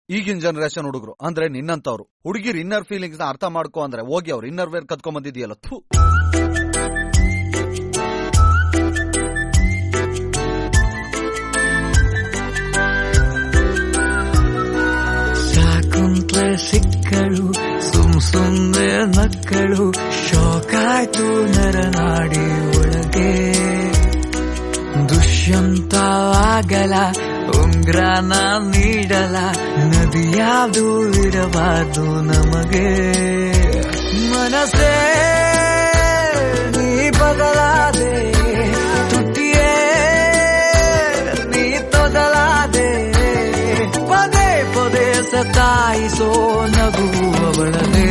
ಈಗಿನ ಜನರೇಷನ್ ಹುಡುಗರು ಅಂದ್ರೆ ನಿನ್ನಂತವ್ರು ಹುಡುಗಿರ್ ಇನ್ನರ್ ಫೀಲಿಂಗ್ಸ್ ನ ಅರ್ಥ ಮಾಡ್ಕೊ ಅಂದ್ರೆ ಹೋಗಿ ಅವ್ರು ಇನ್ನರ್ ವೇರ್ ಕತ್ಕೊಂಡ್ ಬಂದಿದ್ಯಲ್ಲ ಥೂ ಸಾಕುಂತ್ಲೆ ಸಿಕ್ಕಳು ಸುಮ್ ಸುಮ್ನೆ ನಕ್ಕಳು ಶೋಕಾಯ್ತು ನರನಾಡಿ ಒಳಗೆ ದುಷ್ಯಂತವಾಗಲ ಉಂಗ್ರಾನ ನೀಡಲ ನದಿ ಯಾವುದು ಇರಬಾರ್ದು ನಮಗೆ ಮನಸ್ಸೇ ನೀ ಬದಲಾದೆ ತುಟಿಯೇ ನೀ ತೊದಲಾದೆ ಪದೇ ಪದೇ ಸತಾಯಿಸೋ ನಗುವವಳದೆ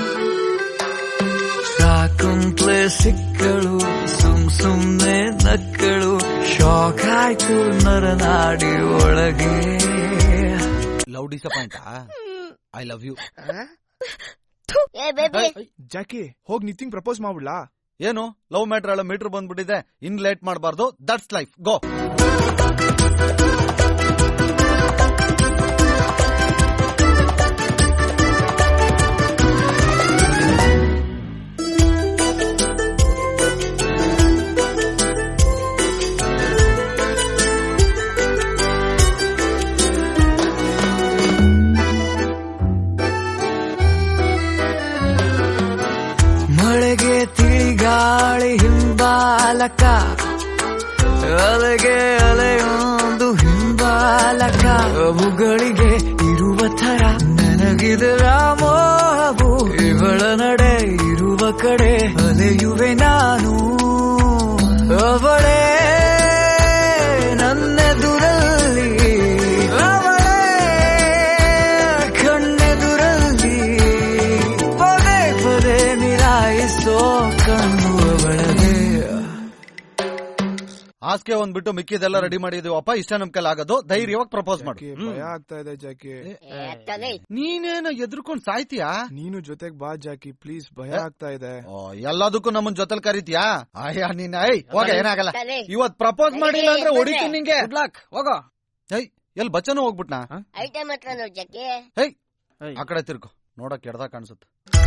ಸಾಕುಂತ್ಲೆ ಸಿಕ್ಕಳು ಸುಮ್ ಸುಮ್ನೆ ನಕ್ಕಳು ಶಾಕ್ ಆಯ್ತು ನರನಾಡಿ ಒಳಗೆ love disappoint I love you ಏ ಬೇಬಿ ಜಾಕಿ ಹೋಗ್ ನಿತಿಂಗ್ ಪ್ರಪೋಸ್ ಮಾಡ್ಬಿಡ್ಲಾ ಏನು ಲವ್ ಮ್ಯಾಟ್ರ್ ಎಲ್ಲ ಮೀಟರ್ ಬಂದ್ಬಿಟ್ಟಿದೆ ಇನ್ ಲೇಟ್ ಮಾಡಬಾರ್ದು ದಟ್ಸ್ ಲೈಫ್ ಗೋ ಮಳೆಗೆ ತಿಳಿಗಾಳಿ ಹಿಂಬಾಲಕ ಅಲೆಗೆ ಅಲೆಯೊಂದು ಹಿಂಬಾಲಕ ಅವುಗಳಿಗೆ ಇರುವ ಥರ ನನಗಿದೆ ರಾಮೋಹವು ಇವಳ ನಡೆ ಇರುವ ಕಡೆ ಅಲೆಯುವೆ ನಾನು ಅವಳೇ ನನ್ನೆದುರಲ್ಲಿ ಅವಳೇ ಕಣ್ಣೆದುರಲ್ಲಿ ಪದೇ ಪದೇ ನಿರಾಯಿಸೋ ಕಣ್ಣು ಅವಳದೇ ಹಾಸಿಗೆ ಒಂದ್ಬಿಟ್ಟು ಮಿಕ್ಕಿದೆಲ್ಲ ರೆಡಿ ಮಾಡಿದೀವಪ್ಪ ಇಷ್ಟ ನಮ್ ಕೈಲಿ ಆಗೋದು ಧೈರ್ಯವಾಗಿ ಪ್ರಪೋಸ್ ಮಾಡು ಜಾಕಿ ಹ್ಮ್. ಭಯ ಆಗ್ತಾ ಇದೆ ಜಾಕಿ ಏ, ತಲೆ. ನೀನೇನು ಎದ್ರುಕೊಂಡ್ ಸಾಯ್ತೀಯಾ ನೀನು ಜೊತೆಗ್ ಬಾ ಜಾಕಿ ಪ್ಲೀಸ್ ಭಯ ಆಗ್ತಾ ಇದೆ ಓ, ಎಲ್ಲದಕ್ಕೂ ನಮ್ಮನ್ ಜೊತೆಲ್ ಕರಿತೀಯಾ ಅಯ್ಯ ನೀನ್ ಐ ಹೋಗ ಏನಾಗಲ್ಲ ತಲೆ. ಇವತ್ ಪ್ರಪೋಸ್ ಮಾಡಿಲ್ಲ ಅಂದ್ರೆ ಬಂದ್ರೆ. ಹೊಡಿತೀನಿ ನಿಂಗೆ ಗುಡ್ ಲಕ್ ಹೋಗೋ ಏಯ್ ಎಲ್ ಬಚ್ಚನು ಹೋಗ್ಬಿಟ್ನಾ ಐಟಮ್ ಹತ್ರ ನೋಡ್ ಜಕ್ಕೆ ಹೇಯ್ ಆ ಕಡೆ ತಿರ್ಗು ನೋಡಕ್ ಎಡ್ದ ಕಾಣಿಸುತ್ತೆ